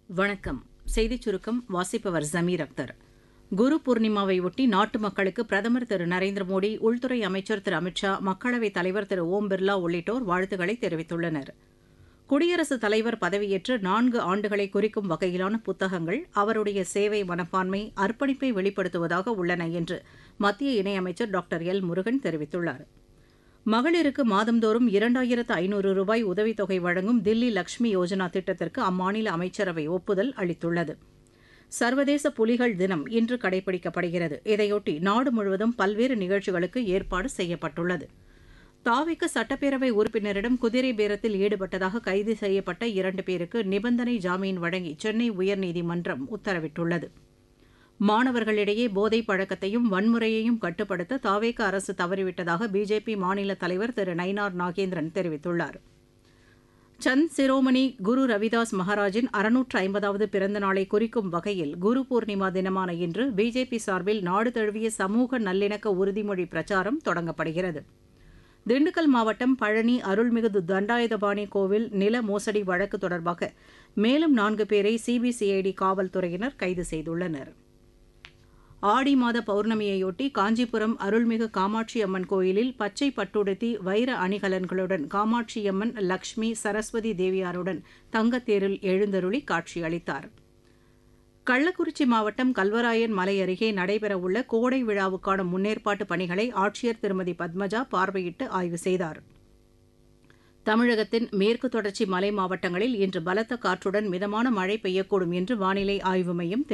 வணக்கம் செய்திச் சுருக்கம் வாசிப்பவர் ஜமீர் அக்தர் குரு பூர்ணிமாவை ஒட்டி நாட்டு மக்களுக்கு பிரதமர் திரு நரேந்திர மோடி உள்துறை அமைச்சர் திரு அமித் ஷா மக்களவைத் தலைவர் திரு ஓம் பிர்லா உள்ளிட்டோர் வாழ்த்துக்களை தெரிவித்துள்ளனர் குடியரசுத் தலைவர் பதவியேற்று நான்கு ஆண்டுகளை குறிக்கும் வகையிலான புத்தகங்கள் அவருடைய சேவை மனப்பான்மை அர்ப்பணிப்பை வெளிப்படுத்துவதாக உள்ளன என்று மத்திய இணையமைச்சர் டாக்டர் எல் முருகன் தெரிவித்துள்ளார் மகளிருக்கு மாதந்தோறும் இரண்டாயிரத்து ஐநூறு ரூபாய் உதவித்தொகை வழங்கும் தில்லி லக்ஷ்மி யோஜனா திட்டத்திற்கு அம்மாநில அமைச்சரவை ஒப்புதல் அளித்துள்ளது சர்வதேச புலிகள் தினம் இன்று கடைபிடிக்கப்படுகிறது இதையொட்டி நாடு முழுவதும் பல்வேறு நிகழ்ச்சிகளுக்கு ஏற்பாடு செய்யப்பட்டுள்ளது தாவிக்கு சட்டப்பேரவை உறுப்பினரிடம் குதிரை பேரத்தில் ஈடுபட்டதாக கைது செய்யப்பட்ட இரண்டு பேருக்கு நிபந்தனை ஜாமீன் வழங்கி சென்னை உயர்நீதிமன்றம் உத்தரவிட்டுள்ளது மாணவர்களிடையே போதைப் பழக்கத்தையும் வன்முறையையும் கட்டுப்படுத்த தாவேக அரசு தவறிவிட்டதாக பிஜேபி மாநில தலைவர் திரு நயினார் நாகேந்திரன் தெரிவித்துள்ளார் சந்த் சிரோமணி குரு ரவிதாஸ் மகாராஜின் அறுநூற்று ஐம்பதாவது பிறந்த நாளை குறிக்கும் வகையில் குரு பூர்ணிமா தினமான இன்று பிஜேபி சார்பில் நாடு தழுவிய சமூக நல்லிணக்க உறுதிமொழி பிரச்சாரம் தொடங்கப்படுகிறது திண்டுக்கல் மாவட்டம் பழனி அருள்மிகு தண்டாயுதபாணி கோவில் நில மோசடி வழக்கு தொடர்பாக மேலும் நான்கு பேரை சிபிசிஐடி காவல்துறையினர் கைது செய்துள்ளனர் ஆடி மாத பௌர்ணமியையொட்டி காஞ்சிபுரம் அருள்மிகு காமாட்சி அம்மன் கோயிலில் பச்சை பட்டுடுத்தி வைர அணிகலன்களுடன் காமாட்சியம்மன் லக்ஷ்மி சரஸ்வதி தேவியாருடன் தங்கத்தேரில் எழுந்தருளி காட்சியளித்தார் கள்ளக்குறிச்சி மாவட்டம் கல்வராயன் மலை அருகே நடைபெறவுள்ள கோடை விழாவுக்கான முன்னேற்பாட்டு பணிகளை ஆட்சியர் திருமதி பத்மஜா பார்வையிட்டு ஆய்வு செய்தார் தமிழகத்தின் மேற்கு தொடர்ச்சி மலை மாவட்டங்களில் இன்று பலத்த காற்றுடன் மிதமான மழை பெய்யக்கூடும் என்று வானிலை ஆய்வு மையம்